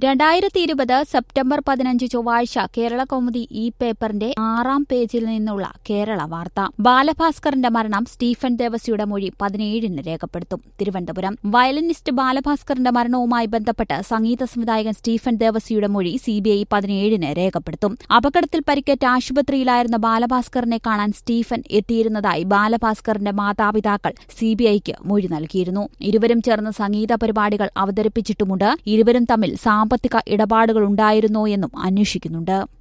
രണ്ടായിരത്തി ഇരുപത് സെപ്റ്റംബർ പതിനഞ്ച് ചൊവ്വാഴ്ച കേരള കൗമുദി ഈ പേപ്പറിന്റെ ആറാം പേജിൽ നിന്നുള്ള കേരള വാർത്ത ബാലഭാസ്കറിന്റെ മരണം സ്റ്റീഫൻ ദേവസിയുടെ മൊഴി പതിനേഴിന് രേഖപ്പെടുത്തും തിരുവനന്തപുരം വയലിനിസ്റ്റ് ബാലഭാസ്കറിന്റെ മരണവുമായി ബന്ധപ്പെട്ട് സംഗീത സംവിധായകൻ സ്റ്റീഫൻ ദേവസിയുടെ മൊഴി സിബിഐ പതിനേഴിന് രേഖപ്പെടുത്തും അപകടത്തിൽ പരിക്കേറ്റ ആശുപത്രിയിലായിരുന്ന ബാലഭാസ്കറിനെ കാണാൻ സ്റ്റീഫൻ എത്തിയിരുന്നതായി ബാലഭാസ്കറിന്റെ മാതാപിതാക്കൾ സിബിഐക്ക് മൊഴി നൽകിയിരുന്നു ഇരുവരും ചേർന്ന് സംഗീത പരിപാടികൾ അവതരിപ്പിച്ചിട്ടുമുണ്ട് ഇരുവരും തമ്മിൽ സാമ്പത്തിക ഇടപാടുകളുണ്ടായിരുന്നോ എന്നും അന്വേഷിക്കുന്നുണ്ട്